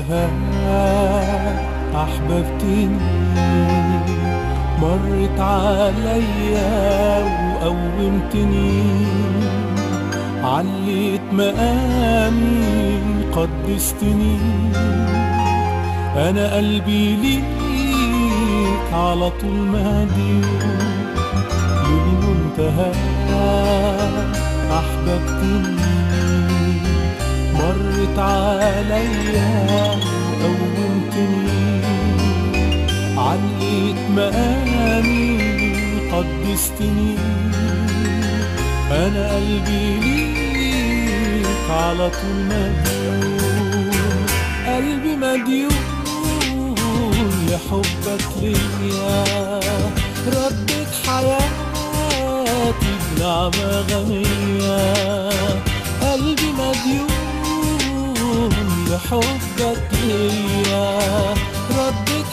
منتهى أحببتني مرت عليا وقومتني عليت مقامي قدستني أنا قلبي ليك على طول مديون للمنتهى أحببتني مرت عليا وقومتني عليت مقامي قدستني أنا قلبي ليك على طول مديون قلبي مديون لحبك ليا ردت حياتي بنعمة غنية قلبي مديون لحبك ليا ردت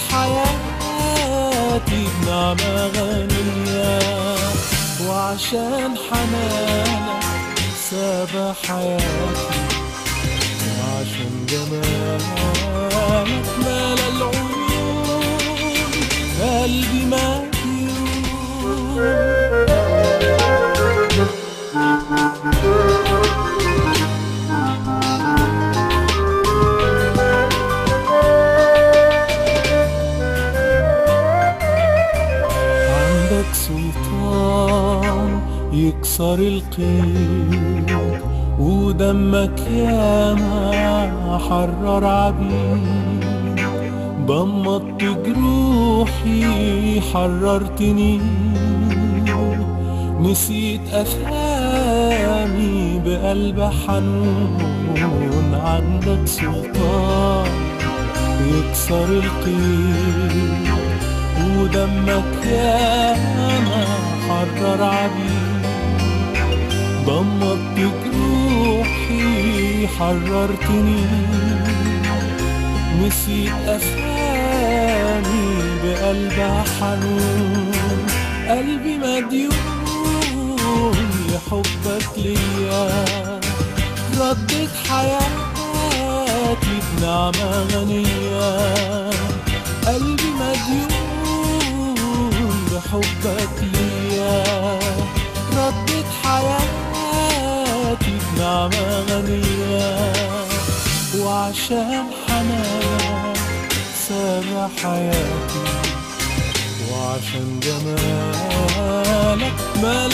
حياتي بنعمة غنية وعشان حنانك ساب حياتي وعشان جمالك مال العيون قلبي مديون عندك سلطان يكسر القيد ودمك ياما حرر عبيد ضمت جروحي حررتني نسيت أثامي بقلب حنون عندك سلطان يكسر القيد ودمك ياما حرر عبيد ضمت جروحي حررتني نسيت أفاني بقلب حنون قلبي مديون لحبك ليا ردت حياتي بنعمة غنية قلبي مديون بحبك ليا ردت حياتي بنعمة غنية وعشان حنانك سامع حياتي وعشان جمالك مال